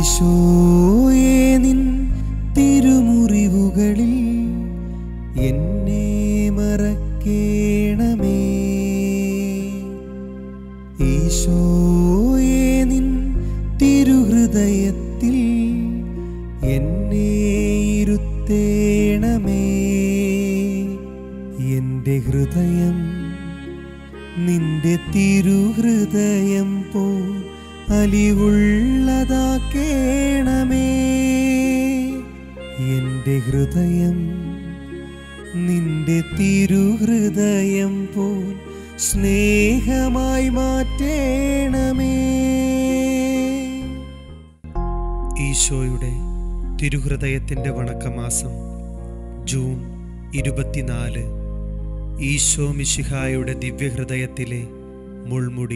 ഈശോയെ നിൻ തിരുമുറിവുകളിൽ എന്നെ മറക്കേണമേ ഈശോയെ നിൻ തിരുഹൃദയത്തിൽ എന്നെ ഇരുത്തേണമേ എൻ്റെ ഹൃദയം നിന്റെ തിരുഹൃദയം പോ അലിവുള്ളതാക്കേണമേ എൻ്റെ ഹൃദയം നിന്റെ തിരുഹൃദയം പോൽ സ്നേഹമായി മാറ്റേണമേ ഈശോയുടെ തിരുഹൃദയത്തിൻ്റെ വണക്കമാസം ജൂൺ ഇരുപത്തിനാല് ഈശോ മിശിഹായുടെ ദിവ്യഹൃദയത്തിലെ മുൾമുടി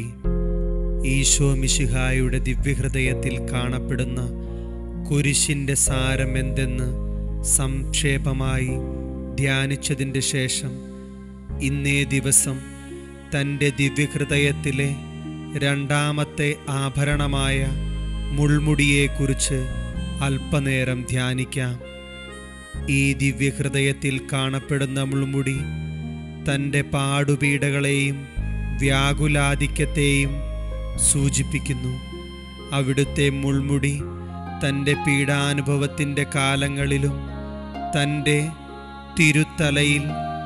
ഈശോ മിശിഹായുടെ ദിവ്യഹൃദയത്തിൽ കാണപ്പെടുന്ന കുരിശിൻ്റെ സാരം എന്തെന്ന് സംക്ഷേപമായി ധ്യാനിച്ചതിൻ്റെ ശേഷം ഇന്നേ ദിവസം തൻ്റെ ദിവ്യഹൃദയത്തിലെ രണ്ടാമത്തെ ആഭരണമായ മുൾമുടിയെക്കുറിച്ച് അല്പനേരം ധ്യാനിക്കാം ഈ ദിവ്യഹൃദയത്തിൽ കാണപ്പെടുന്ന മുൾമുടി തൻ്റെ പാടുപീഡകളെയും വ്യാകുലാധിക്യത്തെയും സൂചിപ്പിക്കുന്നു അവിടുത്തെ മുൾമുടി തൻ്റെ പീഡാനുഭവത്തിൻ്റെ കാലങ്ങളിലും തൻ്റെ തിരുത്തലയിൽ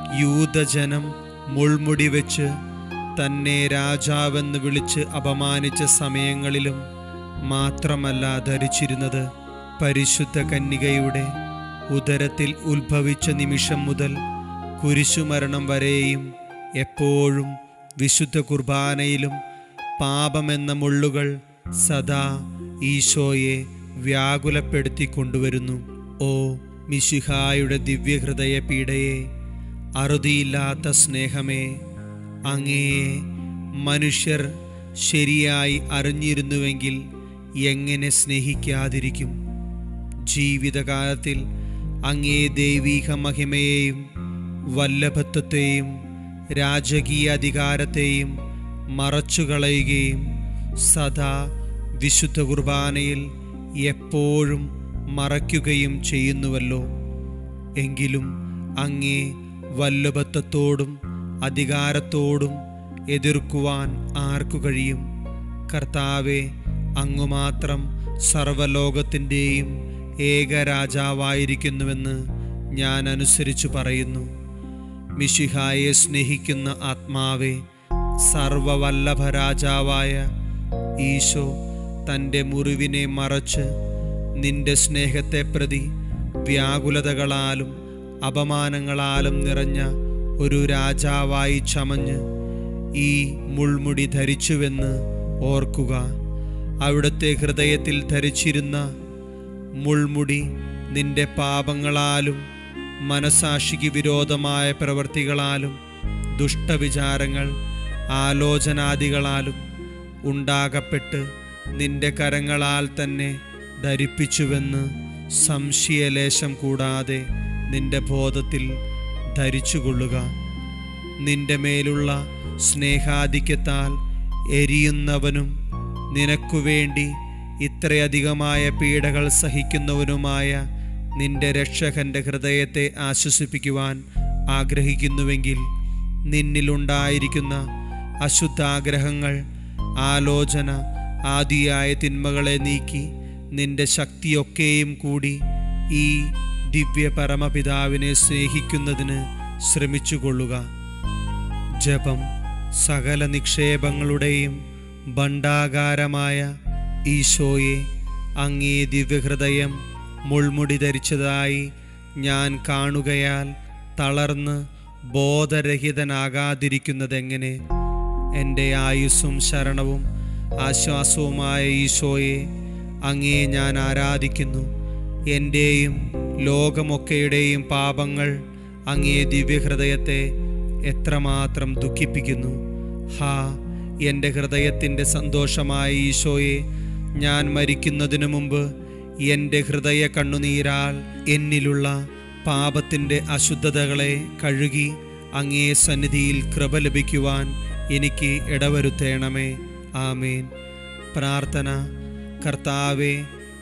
യൂതജനം മുൾമുടി വെച്ച് തന്നെ രാജാവെന്ന് വിളിച്ച് അപമാനിച്ച സമയങ്ങളിലും മാത്രമല്ല ധരിച്ചിരുന്നത് പരിശുദ്ധ കന്യകയുടെ ഉദരത്തിൽ ഉത്ഭവിച്ച നിമിഷം മുതൽ കുരിശുമരണം വരെയും എപ്പോഴും വിശുദ്ധ കുർബാനയിലും പാപമെന്ന മുള്ളുകൾ സദാ ഈശോയെ വ്യാകുലപ്പെടുത്തി കൊണ്ടുവരുന്നു ഓ മിശിഹായുടെ ദിവ്യഹൃദയ പീഡയെ അറുതിയില്ലാത്ത സ്നേഹമേ അങ്ങയെ മനുഷ്യർ ശരിയായി അറിഞ്ഞിരുന്നുവെങ്കിൽ എങ്ങനെ സ്നേഹിക്കാതിരിക്കും ജീവിതകാലത്തിൽ അങ്ങേ ദൈവീക മഹിമയെയും വല്ലഭത്വത്തെയും രാജകീയ അധികാരത്തെയും മറച്ചുകളയുകയും സദാ വിശുദ്ധ കുർബാനയിൽ എപ്പോഴും മറയ്ക്കുകയും ചെയ്യുന്നുവല്ലോ എങ്കിലും അങ്ങേ വല്ലഭത്വത്തോടും അധികാരത്തോടും എതിർക്കുവാൻ ആർക്കു കഴിയും കർത്താവെ അങ്ങു മാത്രം സർവലോകത്തിൻ്റെയും ഏക രാജാവായിരിക്കുന്നുവെന്ന് ഞാൻ അനുസരിച്ചു പറയുന്നു മിഷിഹായെ സ്നേഹിക്കുന്ന ആത്മാവെ സർവവല്ലഭ രാജാവായ ഈശോ തൻ്റെ മുറിവിനെ മറച്ച് നിന്റെ സ്നേഹത്തെ പ്രതി വ്യാകുലതകളാലും അപമാനങ്ങളാലും നിറഞ്ഞ ഒരു രാജാവായി ചമഞ്ഞ് ഈ മുൾമുടി ധരിച്ചുവെന്ന് ഓർക്കുക അവിടുത്തെ ഹൃദയത്തിൽ ധരിച്ചിരുന്ന മുൾമുടി നിന്റെ പാപങ്ങളാലും മനസാക്ഷിക്ക് വിരോധമായ പ്രവൃത്തികളാലും ദുഷ്ടവിചാരങ്ങൾ ആലോചനാദികളാലും ഉണ്ടാകപ്പെട്ട് നിന്റെ കരങ്ങളാൽ തന്നെ ധരിപ്പിച്ചുവെന്ന് സംശയലേശം കൂടാതെ നിന്റെ ബോധത്തിൽ ധരിച്ചുകൊള്ളുക നിന്റെ മേലുള്ള സ്നേഹാധിക്യത്താൽ എരിയുന്നവനും നിനക്കു വേണ്ടി ഇത്രയധികമായ പീഡകൾ സഹിക്കുന്നവനുമായ നിന്റെ രക്ഷകന്റെ ഹൃദയത്തെ ആശ്വസിപ്പിക്കുവാൻ ആഗ്രഹിക്കുന്നുവെങ്കിൽ നിന്നിലുണ്ടായിരിക്കുന്ന അശുദ്ധാഗ്രഹങ്ങൾ ആലോചന ആദിയായ തിന്മകളെ നീക്കി നിന്റെ ശക്തിയൊക്കെയും കൂടി ഈ ദിവ്യ പരമപിതാവിനെ സ്നേഹിക്കുന്നതിന് ശ്രമിച്ചുകൊള്ളുക ജപം സകല നിക്ഷേപങ്ങളുടെയും ഭണ്ഡാകാരമായ ഈശോയെ അങ്ങേ ദിവ്യഹൃദയം മുൾമുടി ധരിച്ചതായി ഞാൻ കാണുകയാൽ തളർന്ന് ബോധരഹിതനാകാതിരിക്കുന്നതെങ്ങനെ എൻ്റെ ആയുസ്സും ശരണവും ആശ്വാസവുമായ ഈശോയെ അങ്ങേ ഞാൻ ആരാധിക്കുന്നു എൻ്റെയും ലോകമൊക്കെയുടെയും പാപങ്ങൾ അങ്ങേ ദിവ്യഹൃദയത്തെ എത്രമാത്രം ദുഃഖിപ്പിക്കുന്നു ഹാ എൻ്റെ ഹൃദയത്തിൻ്റെ സന്തോഷമായ ഈശോയെ ഞാൻ മരിക്കുന്നതിനു മുമ്പ് എൻ്റെ ഹൃദയ കണ്ണുനീരാൽ എന്നിലുള്ള പാപത്തിൻ്റെ അശുദ്ധതകളെ കഴുകി അങ്ങേ സന്നിധിയിൽ കൃപ ലഭിക്കുവാൻ എനിക്ക് ഇടവരുത്തേണമേ ആമേൻ പ്രാർത്ഥന കർത്താവെ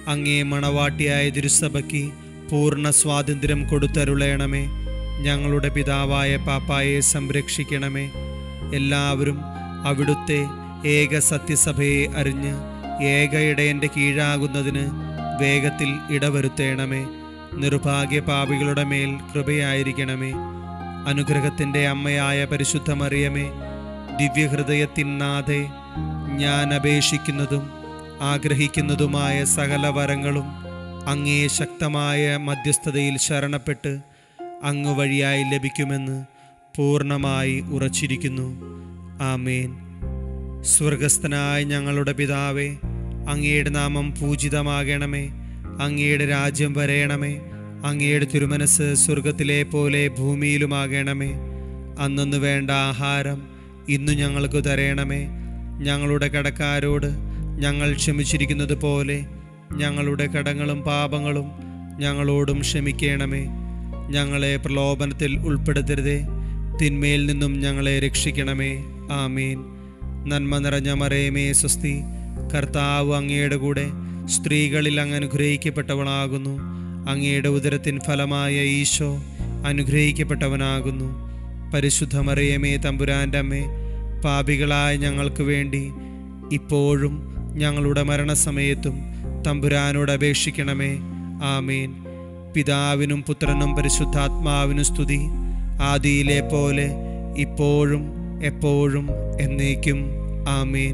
അങ്ങേ മണവാട്ടിയായ തിരുസഭയ്ക്ക് പൂർണ്ണ സ്വാതന്ത്ര്യം കൊടുത്തരുളയണമേ ഞങ്ങളുടെ പിതാവായ പാപ്പായെ സംരക്ഷിക്കണമേ എല്ലാവരും അവിടുത്തെ ഏക സത്യസഭയെ അറിഞ്ഞ് ഏക ഇടയൻ്റെ കീഴാകുന്നതിന് വേഗത്തിൽ ഇടവരുത്തേണമേ നിർഭാഗ്യ പാപികളുടെ മേൽ കൃപയായിരിക്കണമേ അനുഗ്രഹത്തിൻ്റെ അമ്മയായ പരിശുദ്ധ മറിയമേ ദിവ്യഹൃദയത്തിൻ നാഥേ ഞാൻ അപേക്ഷിക്കുന്നതും ആഗ്രഹിക്കുന്നതുമായ സകല വരങ്ങളും അങ്ങേ ശക്തമായ മധ്യസ്ഥതയിൽ ശരണപ്പെട്ട് അങ്ങ് വഴിയായി ലഭിക്കുമെന്ന് പൂർണ്ണമായി ഉറച്ചിരിക്കുന്നു ആമേൻ സ്വർഗസ്ഥനായ ഞങ്ങളുടെ പിതാവേ അങ്ങയുടെ നാമം പൂജിതമാകണമേ അങ്ങയുടെ രാജ്യം വരയണമേ അങ്ങയുടെ തിരുമനസ് സ്വർഗത്തിലെ പോലെ ഭൂമിയിലുമാകണമേ അന്നൊന്ന് വേണ്ട ആഹാരം ഇന്നു ഞങ്ങൾക്ക് തരയണമേ ഞങ്ങളുടെ കടക്കാരോട് ഞങ്ങൾ ക്ഷമിച്ചിരിക്കുന്നത് പോലെ ഞങ്ങളുടെ കടങ്ങളും പാപങ്ങളും ഞങ്ങളോടും ക്ഷമിക്കണമേ ഞങ്ങളെ പ്രലോഭനത്തിൽ ഉൾപ്പെടുത്തരുതേ തിന്മയിൽ നിന്നും ഞങ്ങളെ രക്ഷിക്കണമേ ആമീൻ നന്മ നിറഞ്ഞ മറയമേ സ്വസ്തി കർത്താവ് അങ്ങയുടെ കൂടെ സ്ത്രീകളിൽ അങ്ങ് അനുഗ്രഹിക്കപ്പെട്ടവളാകുന്നു അങ്ങയുടെ ഉദരത്തിൻ ഫലമായ ഈശോ അനുഗ്രഹിക്കപ്പെട്ടവനാകുന്നു പരിശുദ്ധ മറിയമേ തമ്പുരാൻ്റെ അമ്മേ പാപികളായ ഞങ്ങൾക്ക് വേണ്ടി ഇപ്പോഴും ഞങ്ങളുടെ മരണസമയത്തും തമ്പുരാനോട് അപേക്ഷിക്കണമേ ആമീൻ പിതാവിനും പുത്രനും പരിശുദ്ധാത്മാവിനും സ്തുതി ആദിയിലെ പോലെ ഇപ്പോഴും എപ്പോഴും എന്നേക്കും ആമീൻ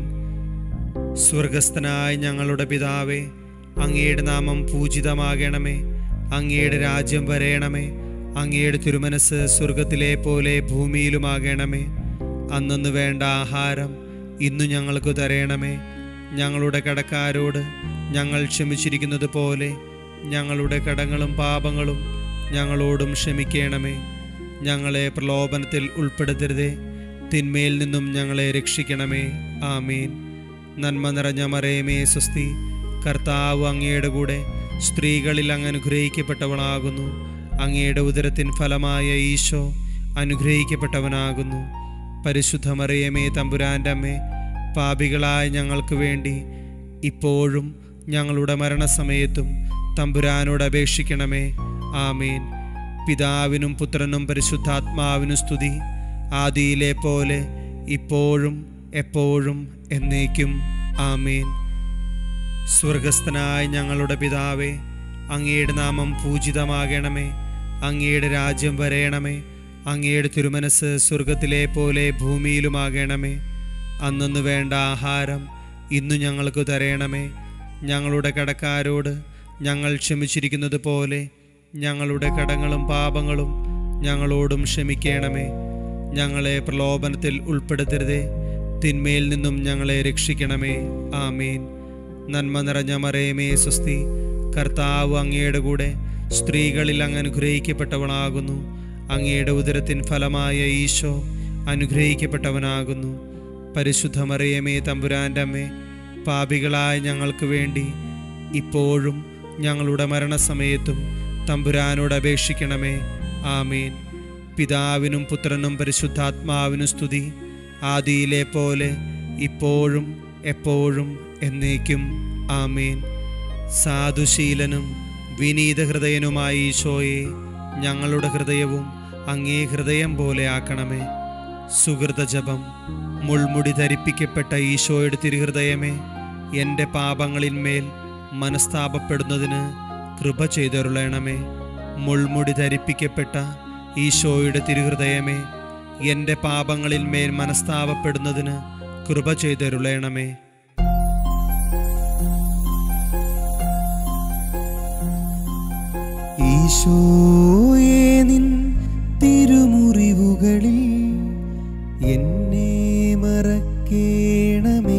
സ്വർഗസ്ഥനായ ഞങ്ങളുടെ പിതാവേ അങ്ങയുടെ നാമം പൂജിതമാകണമേ അങ്ങയുടെ രാജ്യം വരയണമേ അങ്ങയുടെ തിരുമനസ് സ്വർഗത്തിലെ പോലെ ഭൂമിയിലുമാകണമേ അന്നൊന്ന് വേണ്ട ആഹാരം ഇന്നു ഞങ്ങൾക്ക് തരയണമേ ഞങ്ങളുടെ കടക്കാരോട് ഞങ്ങൾ ക്ഷമിച്ചിരിക്കുന്നത് പോലെ ഞങ്ങളുടെ കടങ്ങളും പാപങ്ങളും ഞങ്ങളോടും ക്ഷമിക്കണമേ ഞങ്ങളെ പ്രലോഭനത്തിൽ ഉൾപ്പെടുത്തരുതേ തിന്മയിൽ നിന്നും ഞങ്ങളെ രക്ഷിക്കണമേ ആമീൻ നന്മ നിറഞ്ഞ മറയമേ സ്വസ്തി കർത്താവ് അങ്ങയുടെ കൂടെ സ്ത്രീകളിൽ അങ്ങ് അനുഗ്രഹിക്കപ്പെട്ടവളാകുന്നു അങ്ങയുടെ ഉദരത്തിൻ ഫലമായ ഈശോ അനുഗ്രഹിക്കപ്പെട്ടവനാകുന്നു പരിശുദ്ധ മറിയമേ തമ്പുരാൻ്റെ അമ്മേ പാപികളായ ഞങ്ങൾക്ക് വേണ്ടി ഇപ്പോഴും ഞങ്ങളുടെ മരണസമയത്തും തമ്പുരാനോട് അപേക്ഷിക്കണമേ ആമീൻ പിതാവിനും പുത്രനും പരിശുദ്ധാത്മാവിനും സ്തുതി ആദിയിലെ പോലെ ഇപ്പോഴും എപ്പോഴും എന്നേക്കും ആമീൻ സ്വർഗസ്ഥനായ ഞങ്ങളുടെ പിതാവേ അങ്ങയുടെ നാമം പൂജിതമാകണമേ അങ്ങയുടെ രാജ്യം വരയണമേ അങ്ങയുടെ തിരുമനസ് സ്വർഗത്തിലെ പോലെ ഭൂമിയിലുമാകണമേ അന്നൊന്ന് വേണ്ട ആഹാരം ഇന്നു ഞങ്ങൾക്ക് തരയണമേ ഞങ്ങളുടെ കടക്കാരോട് ഞങ്ങൾ ക്ഷമിച്ചിരിക്കുന്നത് പോലെ ഞങ്ങളുടെ കടങ്ങളും പാപങ്ങളും ഞങ്ങളോടും ക്ഷമിക്കണമേ ഞങ്ങളെ പ്രലോഭനത്തിൽ ഉൾപ്പെടുത്തരുതേ തിന്മയിൽ നിന്നും ഞങ്ങളെ രക്ഷിക്കണമേ ആമീൻ നന്മ നിറഞ്ഞ മറയമേ സ്വസ്തി കർത്താവ് അങ്ങയുടെ കൂടെ സ്ത്രീകളിൽ അങ്ങ് അനുഗ്രഹിക്കപ്പെട്ടവളാകുന്നു അങ്ങയുടെ ഉദരത്തിൻ ഫലമായ ഈശോ അനുഗ്രഹിക്കപ്പെട്ടവനാകുന്നു പരിശുദ്ധ മറിയമേ തമ്പുരാൻ്റെ അമ്മേ പാപികളായ ഞങ്ങൾക്ക് വേണ്ടി ഇപ്പോഴും ഞങ്ങളുടെ മരണസമയത്തും തമ്പുരാനോട് അപേക്ഷിക്കണമേ ആമീൻ പിതാവിനും പുത്രനും പരിശുദ്ധാത്മാവിനും സ്തുതി ആദിയിലെ പോലെ ഇപ്പോഴും എപ്പോഴും എന്നേക്കും ആമീൻ സാധുശീലനും വിനീത ഹൃദയനുമായ ഈശോയെ ഞങ്ങളുടെ ഹൃദയവും അങ്ങേ ഹൃദയം പോലെ ആക്കണമേ സുഹൃത ജപം മുൾമുടി ധരിപ്പിക്കപ്പെട്ട ഈശോയുടെ തിരുഹൃദയമേ എൻ്റെ പാപങ്ങളിന്മേൽ മനസ്താപപ്പെടുന്നതിന് കൃപ ചെയ്തരുളണമേ മുൾമുടി ധരിപ്പിക്കപ്പെട്ട ഈശോയുടെ തിരുഹൃദയമേ എൻ്റെ പാപങ്ങളിന്മേൽ മനസ്താപപ്പെടുന്നതിന് കൃപ ചെയ്തരുളണമേ ഈശോയെ നിൻ തിരുമുറിവുകളിൽ എന്നെ മറക്കേണമേ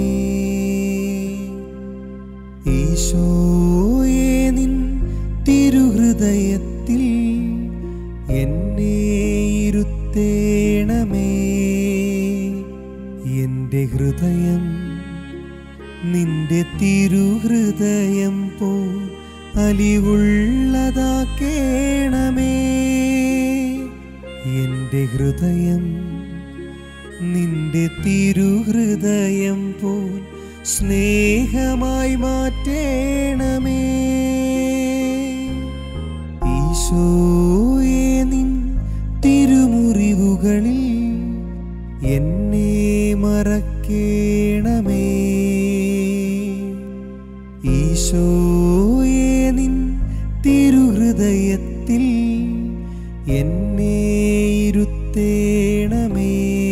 ഈശോയെ നിൻ തിരുഹൃദയത്തിൽ എന്നെ ഇരുത്തേണമേ എൻ്റെ ഹൃദയം നിന്റെ തിരുഹൃദയം പോ അലിവുള്ളതാക്കേണമേ എൻ്റെ ഹൃദയം നിന്റെ തിരുഹൃദയം പോൽ സ്നേഹമായി മാറ്റേണമേ ഈശോയെ നിൻ തിരുമുറിവുകളിൽ എന്നെ മറക്കേണമേ ഈശോയെ നിൻ തിരുഹൃദയത്തിൽ എന്നെ ഇരുത്തേണമേ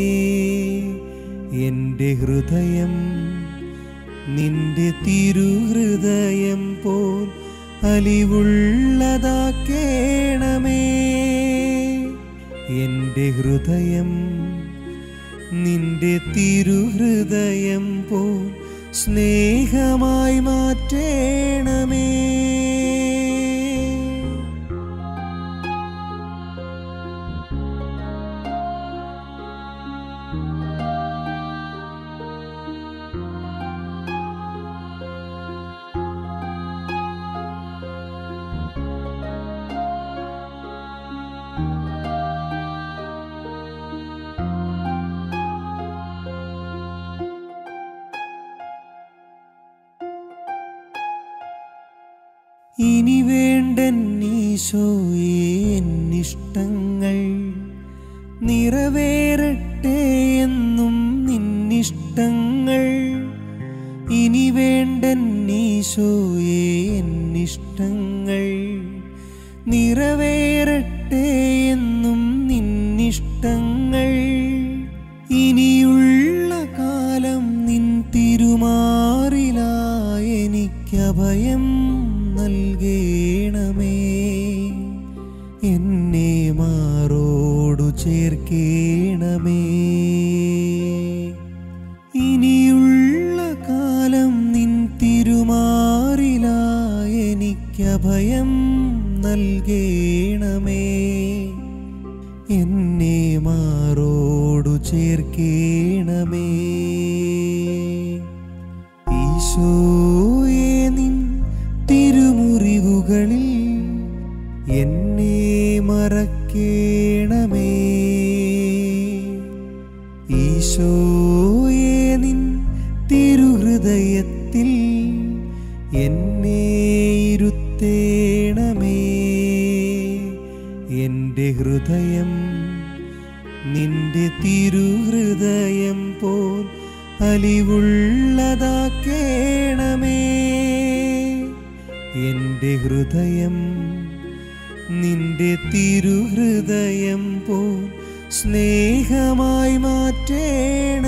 എൻ്റെ ഹൃദയം നിന്റെ തിരുഹൃദയം പോൽ അലിവുള്ളതാക്കേണമേ എൻ്റെ ഹൃദയം നിന്റെ തിരുഹൃദയം പോൽ സ്നേഹമായി മാറ്റേണമേ ഇനി വേണ്ടെന്നീശോയെ എന്നിഷ്ടങ്ങൾ നിറവേറട്ടെ എന്നും നിന്നിഷ്ടങ്ങൾ ഇനി വേണ്ടെന്നീശോയെ എന്നിഷ്ടങ്ങൾ നിറവേറട്ടെ എന്നും നിന്നിഷ്ടങ്ങൾ ഇനിയുള്ള കാലം നിൻ തിരുമാറിലായി എനിക്കഭയം നൽകേണമേ എന്നെ മാറോടു ചേർക്കേണമേ ഇനിയുള്ള കാലം നിൻ തിരുമാറിലായി എനിക്കഭയം നൽകേണമേ എന്നെ മാറോടു ചേർക്കേണമേ ഈശോയെ നിൻ തിരുമുറിവുകളിൽ എന്നെ മറക്കേണമേ ഈശോയെ നിൻ തിരുഹൃദയത്തിൽ എന്നെ ഇരുത്തേണമേ എൻ്റെ ഹൃദയം നിന്റെ തിരുഹൃദയം പോൽ അലിവുള്ളതാക്കേണമേ എൻ്റെ ഹൃദയം നിന്റെ തിരുഹൃദയം പോൽ സ്നേഹമായി മാറ്റേണമേ